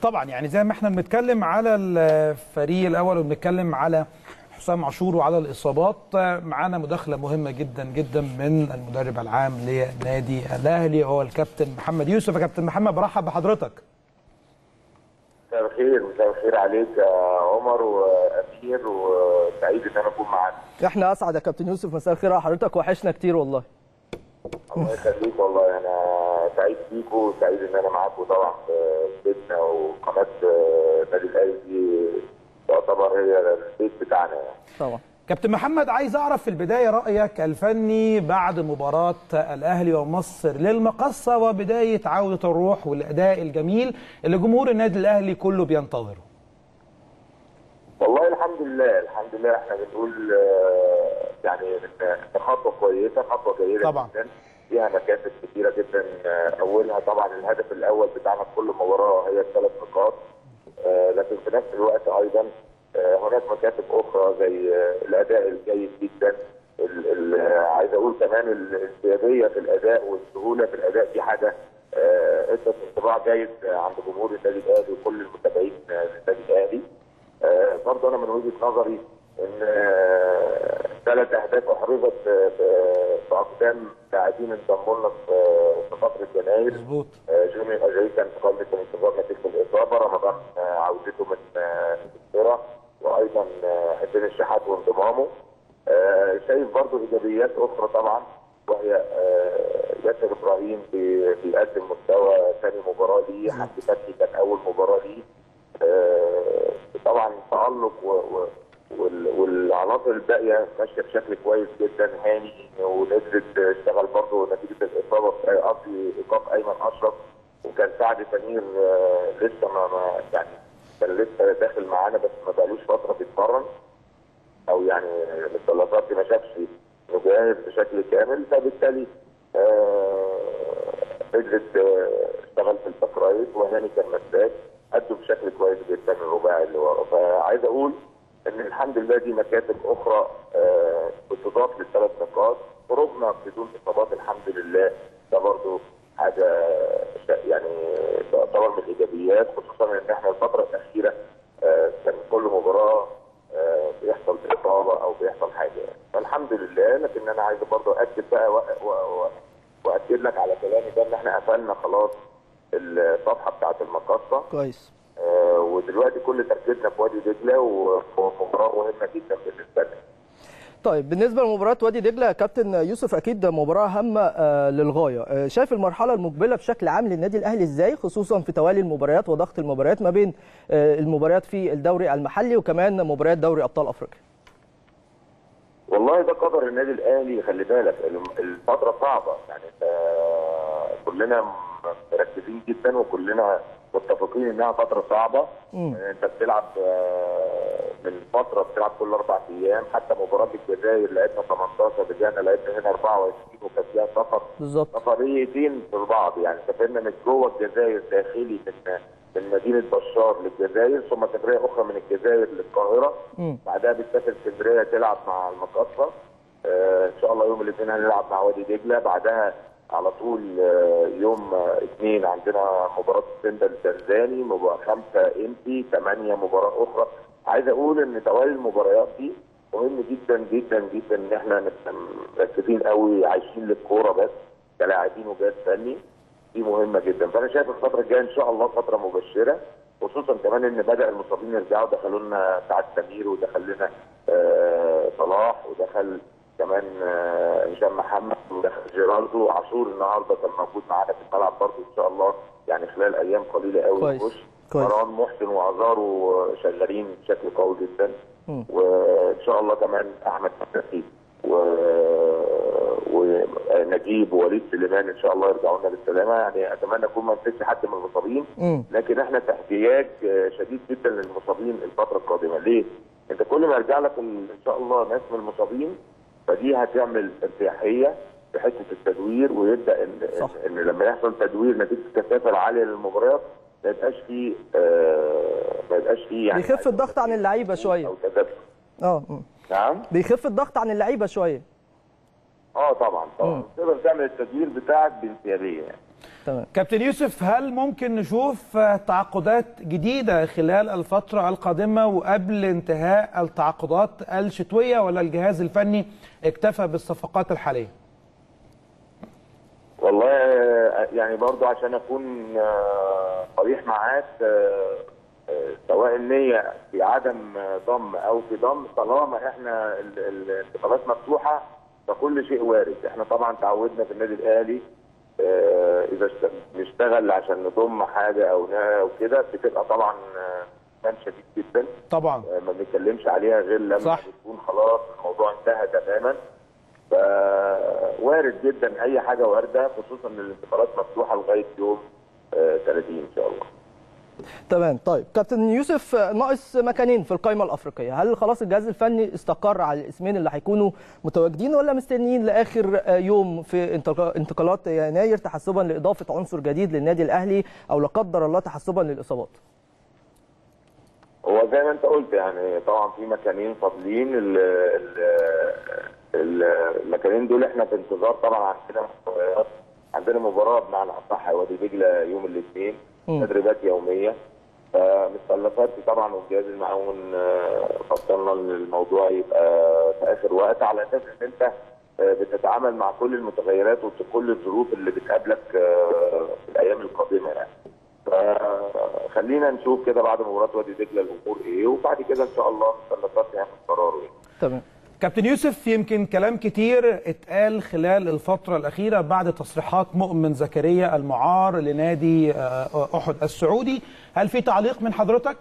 طبعا يعني زي ما احنا بنتكلم على الفريق الاول وبنتكلم على حسام عاشور وعلى الاصابات معانا مداخله مهمه جدا جدا من المدرب العام لنادي الاهلي هو الكابتن محمد يوسف يا كابتن محمد برحب بحضرتك مساء الخير مساء الخير عليك يا عمر وامير وسعيد ان انا اكون معاك احنا اسعد يا كابتن يوسف مساء الخير على حضرتك وحشنا كتير والله الله يخليك والله انا سعيد بيكم وسعيد ان انا معاكم طبعا في بيتنا وقناه نادي الاهلي دي تعتبر هي البيت بتاعنا يعني. طبعا كابتن محمد عايز اعرف في البدايه رايك الفني بعد مباراه الاهلي ومصر للمقصه وبدايه عوده الروح والاداء الجميل اللي جمهور النادي الاهلي كله بينتظره والله الحمد لله الحمد لله احنا بنقول آه، يعني إن خطوه كويسه خطوه جيده طبعا. جدا فيها مكاسب كثيره جدا آه، اولها طبعا الهدف الاول بتاعنا في كل مباراه هي الثلاث نقاط آه، لكن في نفس الوقت ايضا آه، هناك مكاسب اخرى زي آه، الاداء الجيد جدا ال- ال- آه، عايز اقول كمان الانسيابيه في الاداء والسهوله في الاداء دي حاجه آه، ادت انطباع جيد آه، عند جمهور النادي الاهلي وكل المتابعين آه، للنادي الاهلي آه، برضه انا من وجهه نظري ان آه، ثلاث اهداف احرزت في في- في اقدام لاعبين انضموا لنا في في فتره يناير مظبوط آه، جوني اجاي كان في قائمه الانتظار نتيجه الاصابه رمضان آه، عودته من آه، انجلترا وايضا آه، حسين الشحات وانضمامه آه، شايف برضه ايجابيات اخرى طبعا وهي آه، ياسر ابراهيم بي- بيقدم مستوى ثاني مباراه ليه حمدي فتحي كان اول مباراه ليه آه، طبعا تالق و- و- وال- والعناصر الباقيه ماشيه بشكل كويس جدا هاني ونزلت اشتغل برضه نتيجه الاصابه في- قصدي ايقاف ايمن اشرف وكان سعد سمير آه، لسه ما ما- يعني كان لسه داخل معانا بس ما بقالوش فتره بيتمرن او يعني الثلاثات دي ما شافش انه جاهز بشكل كامل فبالتالي آه، قدرت آه، اشتغل في الباك رايت وهاني كان مساك ادوا بشكل كويس جدا الرباعي اللي ورا فعايز اقول ان الحمد لله دي مكاسب اخرى آه، بتضاف للثلاث نقاط خروجنا بدون اصابات الحمد لله ده برضو حاجه شا- يعني تعتبر من الايجابيات خصوصا ان احنا الفتره الاخيره آه، كان كل مباراه آه، بيحصل اصابه او بيحصل حاجه يعني فالحمد لله لكن انا عايز برضو اكد بقى و... و... و... واكد لك على كلامي ده ان احنا قفلنا خلاص الصفحه بتاعت المقصه كويس آه، ودلوقتي كل تركيزنا في وادي دجله ومباراه مهمه جدا بالنسبه لنا طيب بالنسبه لمباراه وادي دجله يا كابتن يوسف اكيد مباراه هامه آه، للغايه آه، شايف المرحله المقبله بشكل عام للنادي الاهلي ازاي خصوصا في توالي المباريات وضغط المباريات ما بين آه، المباريات في الدوري المحلي وكمان مباريات دوري ابطال افريقيا والله ده قدر النادي الاهلي خلي بالك الم- الفتره صعبه يعني آه، كلنا م- مركزين جدا وكلنا متفقين انها فتره صعبه مم. آه، انت بتلعب آه، من فتره بتلعب كل اربع ايام حتى مباراه الجزائر لعبنا 18 رجعنا لعبنا هنا 24 وكان فيها سفر بالظبط سفريتين في بعض يعني سافرنا من جوه الجزائر داخلي من من مدينه بشار للجزائر ثم سفريه اخرى من الجزائر للقاهره مم. بعدها بتسافر اسكندريه تلعب مع المقصه آه ان شاء الله يوم الاثنين هنلعب مع وادي دجله بعدها على طول آه يوم آه اثنين عندنا مباراه سندا التنزاني مباراه خمسه امتي ثمانيه مباراه اخرى عايز اقول ان توالي المباريات دي مهم جدا جدا جدا ان احنا نبقى مركزين قوي عايشين للكوره بس كلاعبين وجهاز فني دي مهمه جدا فانا شايف الفتره الجايه ان شاء الله فتره مبشره خصوصا كمان ان بدا المصابين يرجعوا دخلوا لنا سعد سمير ودخل لنا آه صلاح ودخل كمان آه هشام محمد ودخل جيرالدو وعاشور النهارده كان موجود معانا في الملعب برضه ان شاء الله يعني خلال ايام قليله قوي كويس. يخش كويس. مروان محسن وعزارو شغالين بشكل قوي جدا مم. وان شاء الله كمان احمد فتحي و... ونجيب ووليد سليمان ان شاء الله يرجعوا لنا بالسلامه يعني اتمنى اكون ما نسيتش حد من المصابين مم. لكن احنا في احتياج آه، شديد جدا للمصابين الفتره القادمه ليه؟ انت كل ما يرجع لك ال- ان شاء الله ناس من المصابين فدي هتعمل ارتياحيه في حته التدوير ويبدا ان, صح. إن لما يحصل تدوير نتيجه الكثافه العاليه للمباريات ما يبقاش فيه آه ما يبقاش فيه يعني بيخف الضغط عن اللعيبه شويه او تذبذب اه مم. نعم بيخف الضغط عن اللعيبه شويه اه طبعا طبعا مم. تقدر تعمل التدوير بتاعك بانسيابيه يعني تمام كابتن يوسف هل ممكن نشوف تعاقدات جديدة خلال الفترة القادمة وقبل انتهاء التعاقدات الشتوية ولا الجهاز الفني اكتفى بالصفقات الحالية؟ والله آه، يعني برضو عشان اكون آه، صريح معاك آه، آه، سواء النية في عدم آه، ضم او في ضم طالما احنا ال- ال- الانتقالات مفتوحة فكل شيء وارد احنا طبعا تعودنا في النادي الاهلي آه، اذا اشت- نشتغل عشان نضم حاجة او نا- او كده بتبقى طبعا آه، كان شديد جدا طبعا آه، ما بنتكلمش عليها غير لما صح. بتكون خلاص الموضوع انتهى تماما فوارد جدا اي حاجه وارده خصوصا ان الانتقالات مفتوحه لغايه يوم آه، 30 ان شاء الله تمام طيب كابتن يوسف ناقص مكانين في القائمه الافريقيه هل خلاص الجهاز الفني استقر على الاسمين اللي هيكونوا متواجدين ولا مستنيين لاخر يوم في انتقا- انتقالات يناير تحسبا لاضافه عنصر جديد للنادي الاهلي او لا قدر الله تحسبا للاصابات هو زي ما انت قلت يعني طبعا في مكانين فاضلين ال- ال- ال- المكانين دول احنا في انتظار طبعا عندنا مباريات عندنا مباراه بمعنى اصح وادي دجله يوم الاثنين مم. تدريبات يوميه فمتطلبات طبعا والجهاز المعاون آه، فصلنا ان الموضوع يبقى في اخر وقت على اساس ان انت آه، بتتعامل مع كل المتغيرات وكل الظروف اللي بتقابلك آه، في الايام القادمه يعني. فخلينا نشوف كده بعد مباراه وادي دجله الامور ايه وبعد كده ان شاء الله المثلثات هياخد قراره يعني. تمام كابتن يوسف يمكن كلام كتير اتقال خلال الفترة الأخيرة بعد تصريحات مؤمن زكريا المعار لنادي آه، أحد السعودي هل في تعليق من حضرتك؟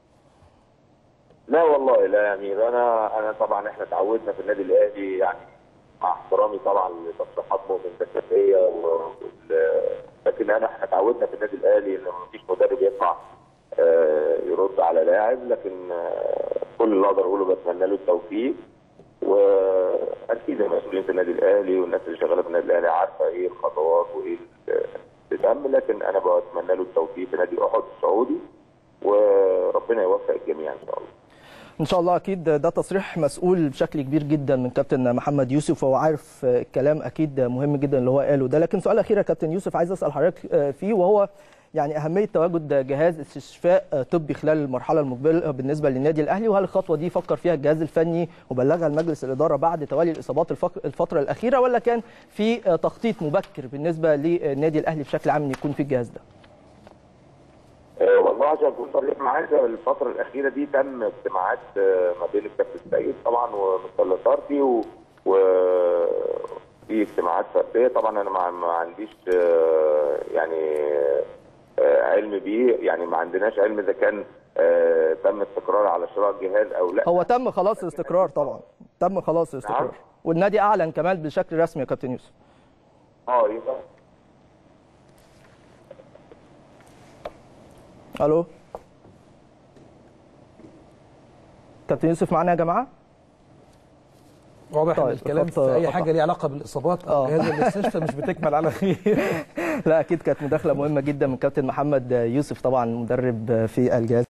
لا والله لا يعني انا انا طبعا احنا تعودنا في النادي الاهلي يعني مع احترامي طبعا لتصريحات مؤمن زكريا و- وال- لكن انا احنا تعودنا في النادي الاهلي ان مفيش مدرب يطلع آه، يرد على لاعب لكن آه، كل اللي اقدر اقوله بتمنى له التوفيق واكيد المسؤولين في النادي الاهلي والناس اللي شغاله في النادي الاهلي عارفه ايه الخطوات وايه اللي تم لكن انا بتمنى له التوفيق في نادي احد السعودي وربنا يوفق الجميع ان شاء الله ان شاء الله اكيد ده تصريح مسؤول بشكل كبير جدا من كابتن محمد يوسف وهو عارف الكلام اكيد مهم جدا اللي هو قاله ده لكن سؤال اخير يا كابتن يوسف عايز اسال حضرتك فيه وهو يعني اهميه تواجد جهاز استشفاء طبي خلال المرحله المقبله بالنسبه للنادي الاهلي وهل الخطوه دي فكر فيها الجهاز الفني وبلغها لمجلس الاداره بعد توالي الاصابات الفق- الفتره الاخيره ولا كان في تخطيط مبكر بالنسبه للنادي الاهلي بشكل عام ان يكون في الجهاز ده؟ آه، والله عشان اكون صريح معاك الفتره الاخيره دي تم اجتماعات آه، ما بين الكابتن السيد طبعا ومستر لطارتي و و في اجتماعات فرديه طبعا انا ما ما عنديش آه، يعني آه، علم بيه يعني ما عندناش علم اذا كان آه، تم استقرار على شراء جهاز او لا هو تم خلاص الاستقرار طبعا تم خلاص الاستقرار نعم. والنادي اعلن كمان بشكل رسمي يا كابتن يوسف اه يبقى الو كابتن يوسف معانا يا جماعه واضح طيب، ان الكلام خط- في اي قطع. حاجه ليها علاقه بالاصابات او آه. جهاز الاستشفاء مش بتكمل على خير لا اكيد كانت مداخله مهمه جدا من كابتن محمد يوسف طبعا مدرب في الجهاز